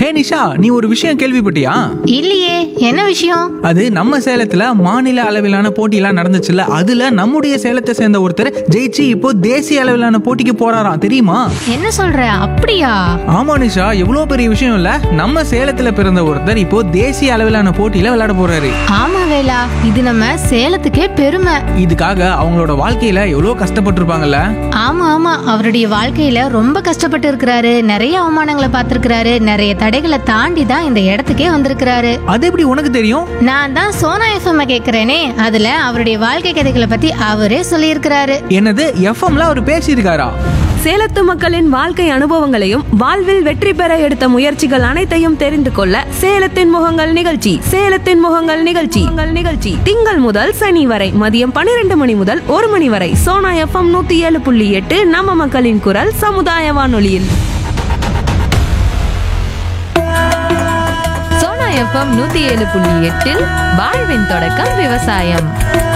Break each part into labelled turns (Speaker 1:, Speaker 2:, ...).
Speaker 1: ஹே நிஷா நீ ஒரு விஷயம் கேள்விப்பட்டியா
Speaker 2: இல்லையே என்ன விஷயம்
Speaker 1: அது நம்ம சேலத்துல மாநில அளவிலான போட்டியெல்லாம் நடந்துச்சுல்ல அதுல நம்முடைய சேலத்தை சேர்ந்த ஒருத்தர் ஜெயிச்சு இப்போ தேசிய அளவிலான போட்டிக்கு போறாராம் தெரியுமா
Speaker 2: என்ன சொல்ற அப்படியா
Speaker 1: ஆமா நிஷா எவ்வளவு பெரிய விஷயம் இல்ல நம்ம சேலத்துல பிறந்த ஒருத்தர் இப்போ தேசிய அளவிலான போட்டியில விளையாட போறாரு
Speaker 2: ஆமா வேலா இது நம்ம சேலத்துக்கே பெருமை
Speaker 1: இதுக்காக அவங்களோட வாழ்க்கையில எவ்வளவு கஷ்டப்பட்டிருப்பாங்கல்ல
Speaker 2: ஆமா ஆமா அவருடைய வாழ்க்கையில ரொம்ப கஷ்டப்பட்டு இருக்கிறாரு நிறைய அவமானங்களை பார்த்திருக்கிறாரு நிறைய தடைகளை தாண்டி தான் இந்த இடத்துக்கே வந்திருக்கிறாரு
Speaker 1: அது எப்படி உனக்கு தெரியும்
Speaker 2: நான் தான் சோனா எஃப்எம் கேக்குறேனே அதுல அவருடைய வாழ்க்கை கதைகளை பத்தி அவரே சொல்லியிருக்கிறாரு
Speaker 1: என்னது எஃப்எம்ல அவர் பேசியிருக்காரா
Speaker 3: சேலத்து மக்களின் வாழ்க்கை அனுபவங்களையும் வாழ்வில் வெற்றி பெற எடுத்த முயற்சிகள் அனைத்தையும் தெரிந்து கொள்ள சேலத்தின் முகங்கள் நிகழ்ச்சி சேலத்தின் முகங்கள் நிகழ்ச்சி உங்கள் நிகழ்ச்சி திங்கள் முதல் சனி வரை மதியம் பன்னிரண்டு மணி முதல் ஒரு மணி வரை சோனா எஃப்எம் நூத்தி ஏழு புள்ளி எட்டு நம்ம மக்களின் குரல் சமுதாய வானொலியில்
Speaker 4: சோனா எஃப்எம் நூத்தி ஏழு புள்ளி எட்டில் வாழ்வின் தொடக்கம் விவசாயம்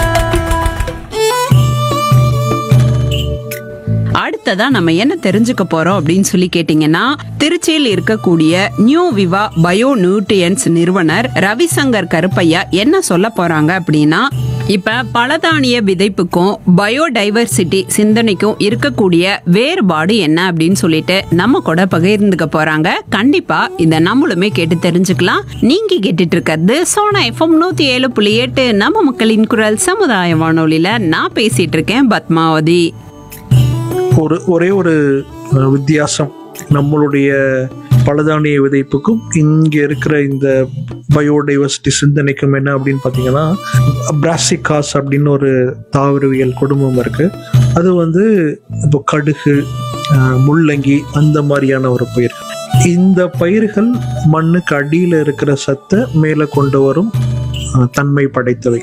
Speaker 5: அடுத்ததா நம்ம என்ன தெரிஞ்சுக்க போறோம் அப்படின்னு சொல்லி கேட்டீங்கன்னா திருச்சியில் இருக்கக்கூடிய நியூ விவா பயோ நியூட்ரியன்ஸ் நிறுவனர் ரவிசங்கர் கருப்பையா என்ன சொல்ல போறாங்க அப்படின்னா இப்ப பலதானிய விதைப்புக்கும் பயோடைவர்சிட்டி சிந்தனைக்கும் இருக்கக்கூடிய வேறுபாடு என்ன அப்படின்னு சொல்லிட்டு நம்ம கூட பகிர்ந்துக்க போறாங்க கண்டிப்பா இத நம்மளுமே கேட்டு தெரிஞ்சுக்கலாம் நீங்க கேட்டுட்டு இருக்கிறது சோனா எஃப்எம் நூத்தி ஏழு புள்ளி எட்டு நம்ம மக்களின் குரல் சமுதாய வானொலியில நான் பேசிட்டு இருக்கேன் பத்மாவதி
Speaker 6: ஒரு ஒரே ஒரு அஹ், வித்தியாசம் நம்மளுடைய பலதானிய விதைப்புக்கும் இங்க இருக்கிற இந்த பயோடைவர்சிட்டி சிந்தனைக்கும் என்ன அப்படின்னு பார்த்தீங்கன்னா பிராசிகாஸ் அப்படின்னு ஒரு தாவரவியல் குடும்பம் இருக்கு அது வந்து இப்போ கடுகு அஹ், முள்ளங்கி அந்த மாதிரியான ஒரு பயிர் இந்த பயிர்கள் மண்ணுக்கு அடியில் இருக்கிற சத்தை மேலே கொண்டு வரும் அஹ், தன்மை படைத்தவை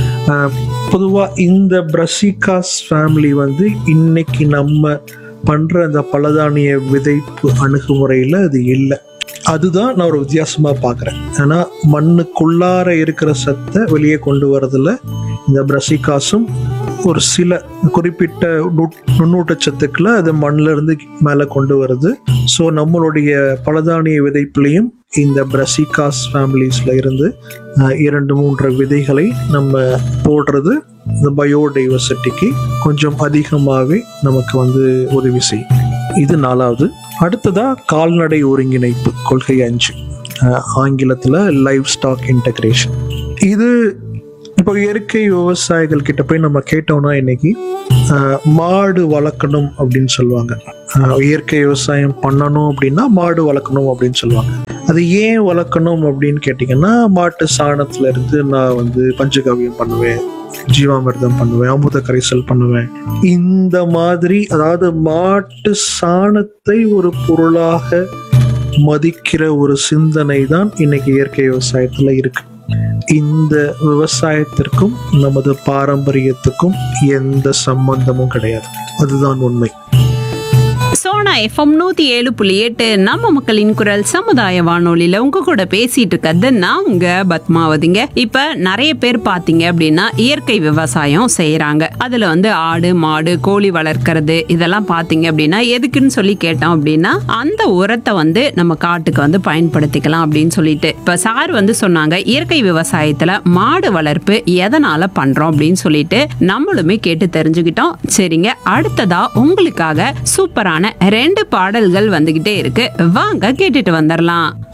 Speaker 6: பொதுவாக இந்த பிரசிகாஸ் ஃபேமிலி வந்து இன்னைக்கு நம்ம பண்ணுற அந்த பலதானிய விதைப்பு அணுகுமுறையில் அது இல்லை அதுதான் நான் ஒரு வித்தியாசமாக பார்க்குறேன் ஏன்னா மண்ணுக்குள்ளார இருக்கிற சத்தை வெளியே கொண்டு வரதுல இந்த பிரசிகாஸும் ஒரு சில குறிப்பிட்ட நுட்- நுண்ணூட்டச்சத்துக்களை அது மண்ணில் இருந்து மேலே கொண்டு வருது ஸோ நம்மளுடைய பலதானிய விதைப்புலையும் இந்த பிரசிகாஸ் ஃபேமிலிஸில் இருந்து அஹ், இரண்டு மூன்று விதைகளை நம்ம போடுறது இந்த பயோடைவர்சிட்டிக்கு கொஞ்சம் அதிகமாகவே நமக்கு வந்து உதவி செய்யும் இது நாலாவது அடுத்ததா கால்நடை ஒருங்கிணைப்பு கொள்கை அஞ்சு ஆங்கிலத்தில் லைவ் ஸ்டாக் இன்டகிரேஷன் இது இப்போ இயற்கை விவசாயிகள் கிட்ட போய் நம்ம கேட்டோம்னா இன்னைக்கு அஹ், மாடு வளர்க்கணும் அப்படின்னு சொல்லுவாங்க அஹ், இயற்கை விவசாயம் பண்ணணும் அப்படின்னா மாடு வளர்க்கணும் அப்படின்னு சொல்லுவாங்க அது ஏன் வளர்க்கணும் அப்படின்னு கேட்டிங்கன்னா மாட்டு சாணத்துல இருந்து நான் வந்து பஞ்சகாவியம் பண்ணுவேன் ஜீவாமிர்தம் பண்ணுவேன் அமுத கரைசல் பண்ணுவேன் இந்த மாதிரி அதாவது மாட்டு சாணத்தை ஒரு பொருளாக மதிக்கிற ஒரு சிந்தனை தான் இன்னைக்கு இயற்கை விவசாயத்துல இருக்கு இந்த விவசாயத்திற்கும் நமது பாரம்பரியத்துக்கும் எந்த சம்பந்தமும் கிடையாது அதுதான் உண்மை
Speaker 5: சோனா எஃப்எம் நூத்தி ஏழு புள்ளி எட்டு நம்ம மக்களின் குரல் சமுதாய வானொலியில உங்க கூட பேசிட்டு இருக்கிறது நான் உங்க பத்மாவதிங்க இப்ப நிறைய பேர் பாத்தீங்க அப்படின்னா இயற்கை விவசாயம் செய்யறாங்க அதுல வந்து ஆடு மாடு கோழி வளர்க்கறது இதெல்லாம் பாத்தீங்க அப்படின்னா எதுக்குன்னு சொல்லி கேட்டோம் அப்படின்னா அந்த உரத்தை வந்து நம்ம காட்டுக்கு வந்து பயன்படுத்திக்கலாம் அப்படின்னு சொல்லிட்டு இப்ப சார் வந்து சொன்னாங்க இயற்கை விவசாயத்துல மாடு வளர்ப்பு எதனால பண்றோம் அப்படின்னு சொல்லிட்டு நம்மளுமே கேட்டு தெரிஞ்சுக்கிட்டோம் சரிங்க அடுத்ததா உங்களுக்காக சூப்பரான ரெண்டு பாடல்கள் வந்துகிட்டே இருக்கு வாங்க கேட்டுட்டு வந்துடலாம்